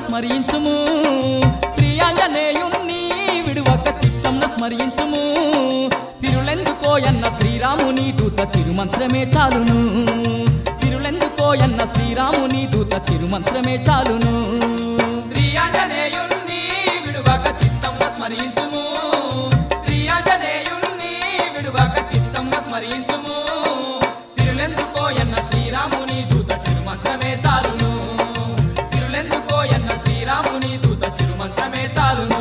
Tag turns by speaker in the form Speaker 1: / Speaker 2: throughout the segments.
Speaker 1: స్మరించుము శ్రీ ఆంజనేయుణ్ణి విడువక చిత్తంన స్మరించుము సిరులెందుకోయన్న శ్రీరాముని దూత చిరుమంత్రమే చాలును సిరులెందుకోయన్న శ్రీరాముని దూత చిరుమంత్రమే చాలును
Speaker 2: శ్రీ ఆంజనేయుణ్ణి విడువక చిత్తంన స్మరించుము శ్రీ ఆంజనేయుణ్ణి విడువక చిత్తంన స్మరించుము సిరులెందుకోయన్న శ్రీరాముని దూత చిరుమంత్రమే చాలును సిరులెందుకోయన్న శ్రీరాముని దూత చిరుమంత్రమే చాలును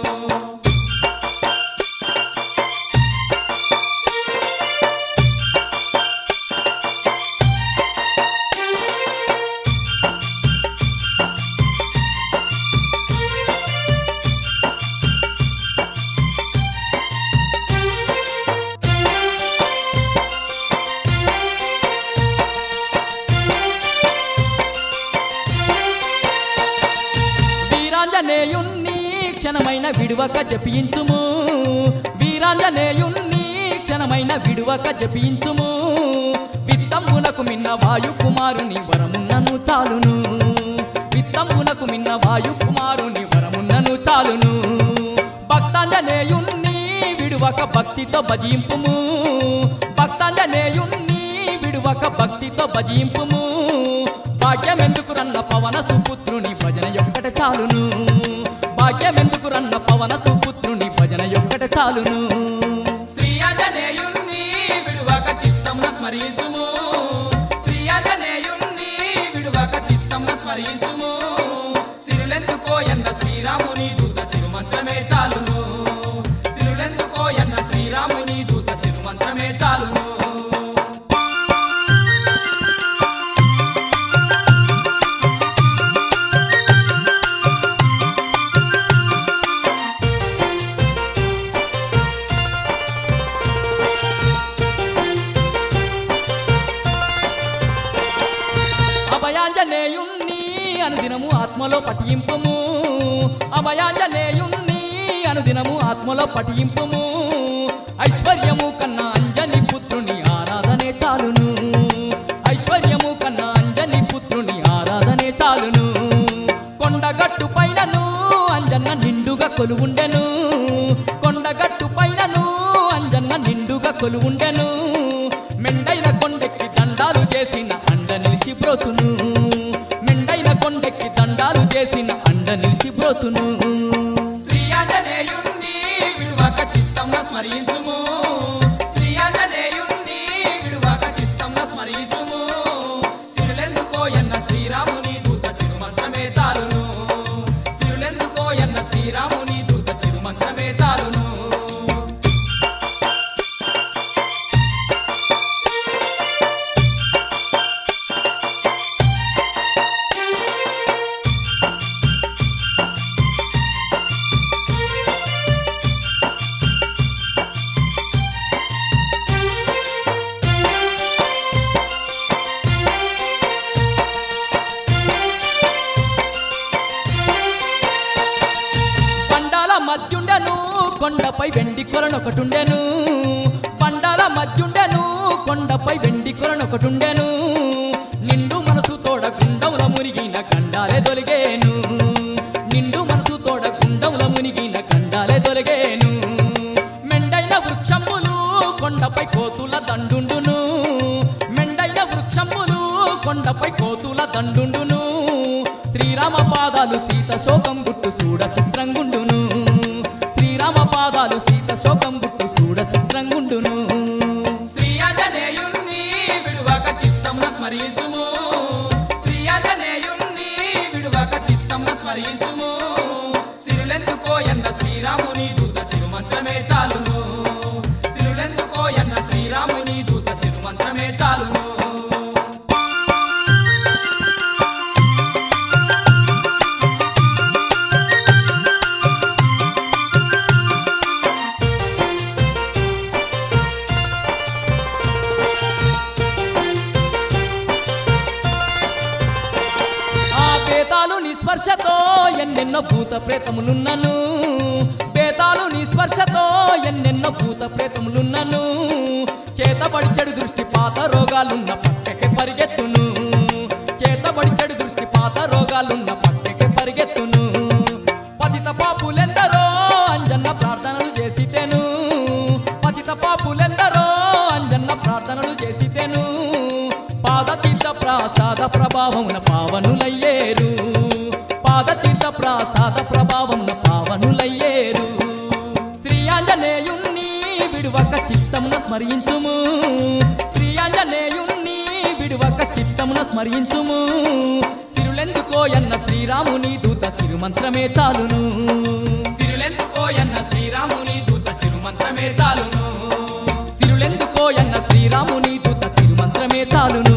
Speaker 1: వీరాంజనేయుణ్ణి క్షణమైన విడువక జపించుము వీరాంజనేయుణ్ణి క్షణమైన విడువక జపించుము విత్తంబునకు మిన్న వాయుకుమారుని వరమున్నను చాలును విత్తంబునకు మిన్న వాయుకుమారుని వరమున్నను చాలును భక్తాంజనేయుణ్ణి విడువక భక్తితో భజింపుము భక్తాంజనేయుణ్ణి విడువక భక్తితో భజింపుము భాగ్యమెందుకు రన్న పవన సుపుత్రుని భజన యొక్కట చాలును భాగ్యమెందుకు రన్న పవన సుపుత్రుని భజన యొక్కట చాలును
Speaker 2: శ్రీ ఆంజనేయుణ్ణి విడువక చిత్తంన స్మరించుము శ్రీ ఆంజనేయుణ్ణి విడువక చిత్తంన స్మరించుము సిరులెందుకోయన్న శ్రీరాముని దూత సిరుమంత్రమే చాలును సిరులెందుకోయన్న శ్రీరాముని దూత సిరుమంత్రమే చాలును
Speaker 1: అభయాంజనేయుణ్ణి అనుదినము ఆత్మలో పఠింపము అభయాంజనేయుణ్ణి అనుదినము ఆత్మలో పఠింపము ఐశ్వర్యము కన్నా అంజని పుత్రుని ఆరాధనే చాలును ఐశ్వర్యము కన్నా అంజని పుత్రుని ఆరాధనే చాలును కొండగట్టు పైనను అంజన్న నిండుగా కొలువుండెను కొండగట్టు పైనను అంజన్న నిండుగా కొలువుండెను మెండైన కొండెక్కి దండాలు చేసిన అండ నిలిచి బ్రోచును మెండైన కొండెక్కి దండాలు చేసిన అండ నిలిచి బ్రోచును
Speaker 2: శ్రీ ఆంజనేయుణ్ణి విడువక చిత్తంన స్మరించుము శ్రీ ఆంజనేయుణ్ణి విడువక చిత్తంన స్మరించుము సిరులెందుకోయన్న శ్రీరాముని దూత చిరుమంత్రమే చాలును సిరులెందుకోయన్న శ్రీరాముని దూత చిరుమంత్రమే చాలును
Speaker 1: పండాల మధ్యుండెను కొండపై వెండి కొలనొకటుండెను పండాల మధ్యుండెను కొండపై వెండి కొలనొకటుండెను నిండు మనసు తోడ గుండముల మునిగిన గండాలే దొలిగేను నిండు మనసు తోడ గుండముల మునిగిన గండాలే దొలిగేను మెండైన వృక్షములు కొండపై కోతుల దండుండును మెండైన వృక్షములు కొండపై కోతుల దండుండును శ్రీరామ పాదాలు సీత శోకం గుట్టు చూడ చిత్రంగుండును శ్రీరామ పాదాలు సీత శోకం గుట్టు చూడ చిత్రంగుండును
Speaker 2: శ్రీ ఆంజనేయుణ్ణి విడువక చిత్తంన స్మరించుము శ్రీ ఆంజనేయుణ్ణి విడువక చిత్తంన స్మరించుము సిరులెందుకోయన్న శ్రీరాముని దూత సిరుమంత్రమే చాలును సిరులెందుకోయన్న శ్రీరాముని దూత సిరుమంత్రమే చాలును
Speaker 1: ఆ పేతాలు నిస్పర్శతో ఎన్నెన్నో భూత ప్రేతములున్నను పేతాలు నిస్పర్శతో ఎన్నెన్నో భూత ప్రేతములున్నను చేతబడి చెడు దృష్టి పాత రోగాలున్న పక్కకి పరిగెత్తును చేతబడి చెడు దృష్టి పాత రోగాలున్న పక్కకి పరిగెత్తును చేసితేను పతిత పాపులెందరో అంజన్న ప్రార్థనలు చేసితేను పాదతీర్థ ప్రాసాద ప్రభావమున పావనులయ్యేరు పాదతీర్థ ప్రాసాద ప్రభావమున పావనులయ్యేరు శ్రీ ఆంజనేయుణ్ణి విడువక చిత్తమున స్మరించుము శ్రీ ఆంజనేయుణ్ణి విడువక చిత్తమున స్మరించుము సిరులెందుకోయన్న శ్రీరాముని దూత చిరుమంత్రమే చాలును
Speaker 2: సిరులెందుకోయన్న శ్రీరాముని దూత చిరుమంత్రమే చాలును
Speaker 1: సిరులెందుకోయన్న శ్రీరాముని దూత చిరుమంత్రమే చాలును